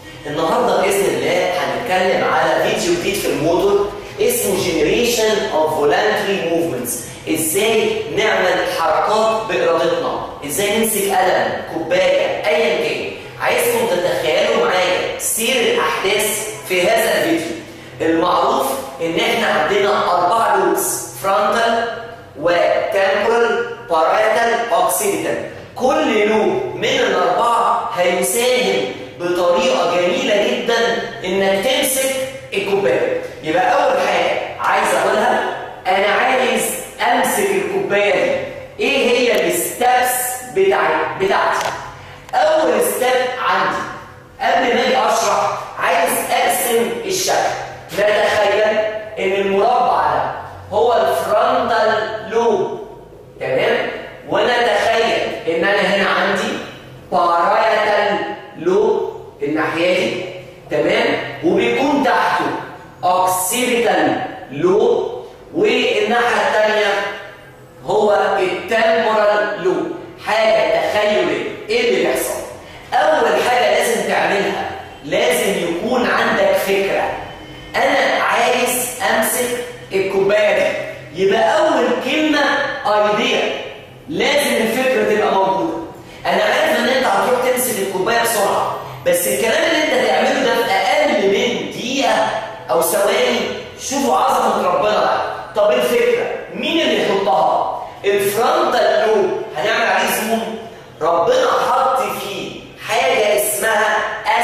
النهارده باذن الله هنتكلم على فيديو جديد في الموتور اسمه جنريشن اوف فولانتري موفمنتس ازاي نعمل حركات بارادتنا ازاي نمسك قلم كوبايه ايا كان عايزكم تتخيلوا معايا سير الاحداث في هذا الفيديو المعروف ان احنا عندنا اربع لوبس فرونتال وتمبرال بارايتال اوكسيديتال كل لوب من الاربعه هيساهم بطريقه جميله جدا انك تمسك الكوبايه يبقى اول حاجه عايز اقولها انا عايز امسك الكوبايه دي ايه هي الستبس بتاعتي بتاعتي اول ستيب عندي قبل ما اجي اشرح عايز ارسم الشكل نتخيل ان المربع ده هو الفرونتال لوب تمام ونتخيل ان انا هنا عندي بارايتال لوب الناحيه دي تمام وبيكون تحته اوكسيبيتال لوب والناحيه الثانيه هو التمبورال لوب حاجه تخيليه ايه اللي بيحصل اول حاجه لازم تعملها لازم يكون عندك فكره انا عايز امسك الكوبايه دي يبقى اول كلمه ايديا لازم الفكره تبقى موجوده انا عارف ان انت هتروح تمسك الكوبايه بسرعه بس الكلام اللي انت تعمله ده في اقل من دقيقه او ثواني شوفوا عظمه ربنا بقى طب الفكره مين اللي يحطها الفرونتال لوب هنعمل عليه زوم ربنا حط فيه حاجه اسمها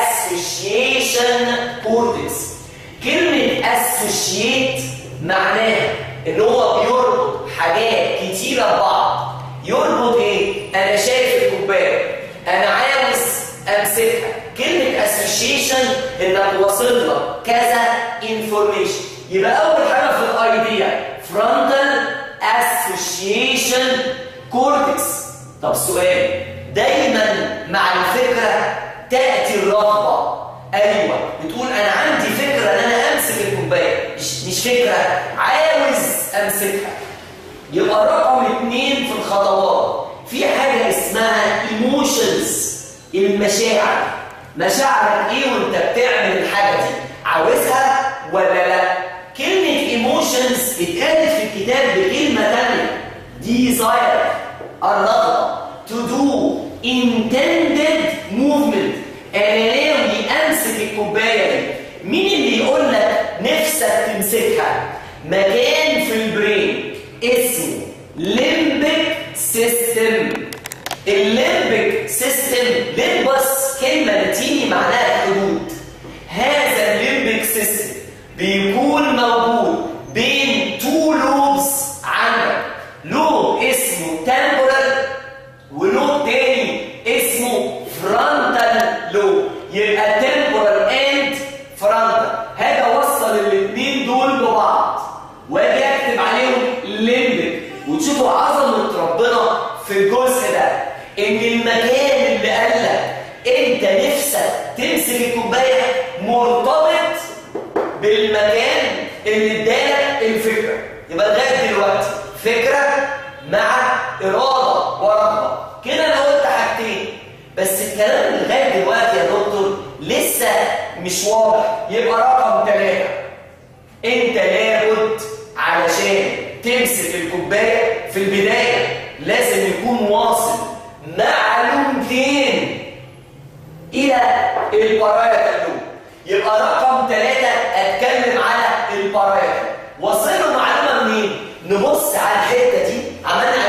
اسوشيشن كورتكس كلمه اسوشيت معناها ان هو بيربط حاجات كتيره ببعض يربط ايه انا شايف الكوبايه انا عاوز امسكها كلمه اسوشيشن انك واصل لك كذا انفورميشن يبقى اول حاجه في الايديا فرونتال اسوشيشن كورتكس طب سؤال دايما مع الفكره تاتي الرغبه ايوه بتقول انا عندي فكره ان انا امسك الكوبايه مش مش فكره عاوز امسكها يبقى رقم اثنين في الخطوات في حاجه اسمها ايموشنز المشاعر مشاعرك ايه وانت بتعمل الحاجه دي عاوزها ولا لا كلمه ايموشنز اتقالت في الكتاب بكلمه ثانيه desire الرغبه to do intended movement انا ناوي امسك الكوبايه دي مين اللي يقول لك نفسك تمسكها مكان في البرين اسمه ليمبك سيستم الليمبك سيستم ليمبس كلمه لاتيني معناها حدود هذا الليمبك سيستم بيكون موجود بين تو لوبس عندك لوب اسمه تمبورال ولوب تاني اسمه فرونتال لوب يبقى تمبورال اند فرونتال هاجي اوصل الاثنين دول ببعض واجي اكتب عليهم ليمبك وتشوفوا عظمه ربنا في الجزء ده ان المكان اللي قال لك انت نفسك تمسك الكوبايه مرتبط بالمكان اللي ادالك الفكره يبقى لغايه دلوقتي فكره مع اراده ورغبه كده انا قلت حاجتين بس الكلام لغايه دلوقتي يا دكتور لسه مش واضح يبقى رقم ثلاثه انت لابد علشان تمسك الكوبايه في البدايه لازم يكون واصل معلومتين الى البرايا اللوب يبقى رقم ثلاثة اتكلم على البرايا وصلنا معلومه منين نبص على الحته دي عملنا